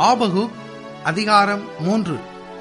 ஆபகுக் அதிகாரம் மூன்று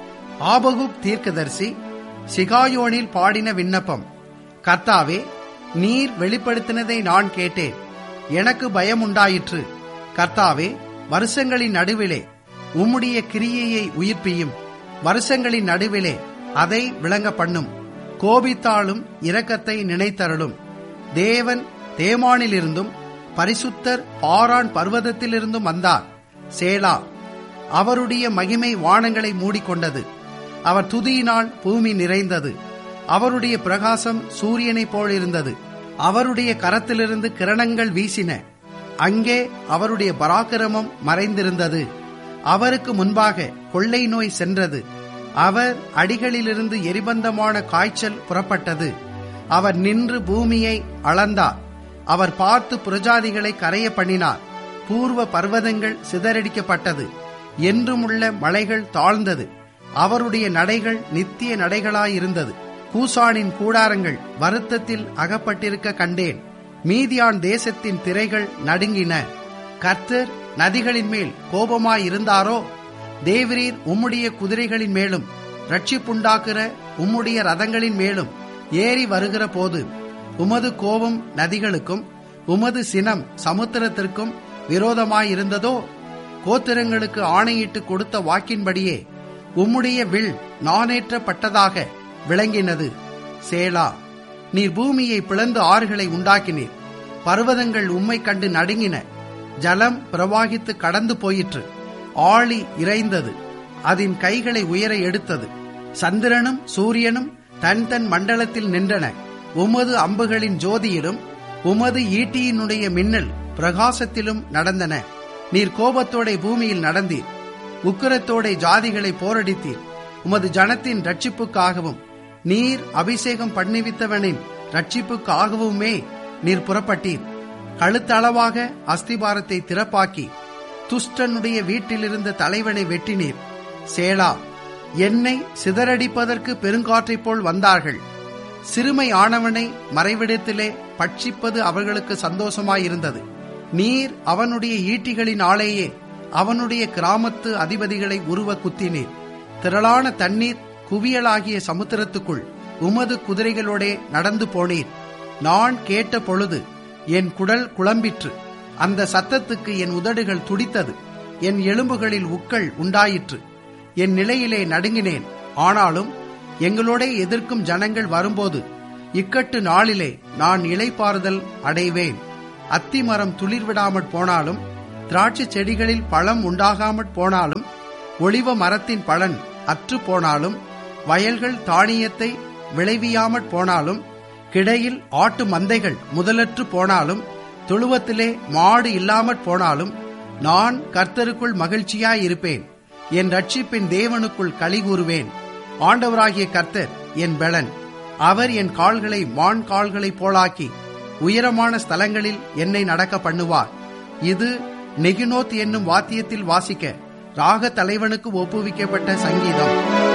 ஆபகுக் தீர்க்கதரிசி சிகாயோனில் பாடின விண்ணப்பம் கர்த்தாவே நீர் வெளிப்படுத்தினதை நான் கேட்டேன் எனக்கு பயம் உண்டாயிற்று கர்த்தாவே வருஷங்களின் நடுவிலே உம்முடைய கிரியையை உயிர்ப்பியும் வருஷங்களின் நடுவிலே அதை விளங்க பண்ணும் கோபித்தாலும் இரக்கத்தை நினைத்தருளும் தேவன் தேமானிலிருந்தும் பரிசுத்தர் பாரான் பர்வதத்திலிருந்தும் வந்தார் சேலா அவருடைய மகிமை வானங்களை மூடிக்கொண்டது அவர் துதியினால் பூமி நிறைந்தது அவருடைய பிரகாசம் சூரியனைப் போல் இருந்தது அவருடைய கரத்திலிருந்து கிரணங்கள் வீசின அங்கே அவருடைய பராக்கிரமம் மறைந்திருந்தது அவருக்கு முன்பாக கொள்ளை நோய் சென்றது அவர் அடிகளிலிருந்து எரிபந்தமான காய்ச்சல் புறப்பட்டது அவர் நின்று பூமியை அளந்தார் அவர் பார்த்து புரஜாதிகளை கரைய பண்ணினார் பூர்வ பர்வதங்கள் சிதறடிக்கப்பட்டது என்றுமுள்ள மலைகள் தாழ்ந்தது அவருடைய நடைகள் நித்திய நடைகளாயிருந்தது கூசானின் கூடாரங்கள் வருத்தத்தில் அகப்பட்டிருக்க கண்டேன் மீதியான் தேசத்தின் திரைகள் நடுங்கின கர்த்தர் நதிகளின் மேல் கோபமாயிருந்தாரோ தேவரீர் உம்முடைய குதிரைகளின் மேலும் ரட்சிப்புண்டாக்குற உம்முடைய ரதங்களின் மேலும் ஏறி வருகிற போது உமது கோபம் நதிகளுக்கும் உமது சினம் சமுத்திரத்திற்கும் விரோதமாயிருந்ததோ கோத்திரங்களுக்கு ஆணையிட்டு கொடுத்த வாக்கின்படியே உம்முடைய வில் நானேற்றப்பட்டதாக விளங்கினது சேலா நீர் பூமியை பிளந்து ஆறுகளை உண்டாக்கினீர் பர்வதங்கள் உம்மை கண்டு நடுங்கின ஜலம் பிரவாகித்து கடந்து போயிற்று ஆழி இறைந்தது அதன் கைகளை உயர எடுத்தது சந்திரனும் சூரியனும் தன் தன் மண்டலத்தில் நின்றன உமது அம்புகளின் ஜோதியிலும் உமது ஈட்டியினுடைய மின்னல் பிரகாசத்திலும் நடந்தன நீர் கோபத்தோட பூமியில் நடந்தீர் உக்கிரத்தோட ஜாதிகளை போரடித்தீர் உமது ஜனத்தின் ரட்சிப்புக்காகவும் நீர் அபிஷேகம் பண்ணிவித்தவனின் ரட்சிப்புக்காகவுமே நீர் புறப்பட்டீர் கழுத்தளவாக அஸ்திபாரத்தை திறப்பாக்கி துஷ்டனுடைய வீட்டிலிருந்த தலைவனை வெட்டினீர் சேலா என்னை சிதறடிப்பதற்கு பெருங்காற்றைப் போல் வந்தார்கள் சிறுமை ஆனவனை மறைவிடத்திலே பட்சிப்பது அவர்களுக்கு சந்தோஷமாயிருந்தது நீர் அவனுடைய ஈட்டிகளின் ஆளையே அவனுடைய கிராமத்து அதிபதிகளை உருவ குத்தினீர் திரளான தண்ணீர் குவியலாகிய சமுத்திரத்துக்குள் உமது குதிரைகளோடே நடந்து போனீர் நான் கேட்ட பொழுது என் குடல் குழம்பிற்று அந்த சத்தத்துக்கு என் உதடுகள் துடித்தது என் எலும்புகளில் உக்கள் உண்டாயிற்று என் நிலையிலே நடுங்கினேன் ஆனாலும் எங்களோட எதிர்க்கும் ஜனங்கள் வரும்போது இக்கட்டு நாளிலே நான் இளைப்பாறுதல் அடைவேன் அத்திமரம் துளிர்விடாமற் போனாலும் திராட்சை செடிகளில் பழம் உண்டாகாமற் போனாலும் ஒளிவ மரத்தின் பலன் அற்று போனாலும் வயல்கள் தானியத்தை விளைவியாமற் போனாலும் கிடையில் ஆட்டு மந்தைகள் முதலற்று போனாலும் தொழுவத்திலே மாடு இல்லாமற் போனாலும் நான் கர்த்தருக்குள் மகிழ்ச்சியாயிருப்பேன் என் ரட்சிப்பின் தேவனுக்குள் களி கூறுவேன் ஆண்டவராகிய கர்த்தர் என் பெலன் அவர் என் கால்களை மான் கால்களைப் போலாக்கி உயரமான ஸ்தலங்களில் என்னை நடக்க பண்ணுவார் இது நெகினோத் என்னும் வாத்தியத்தில் வாசிக்க ராக தலைவனுக்கு ஒப்புவிக்கப்பட்ட சங்கீதம்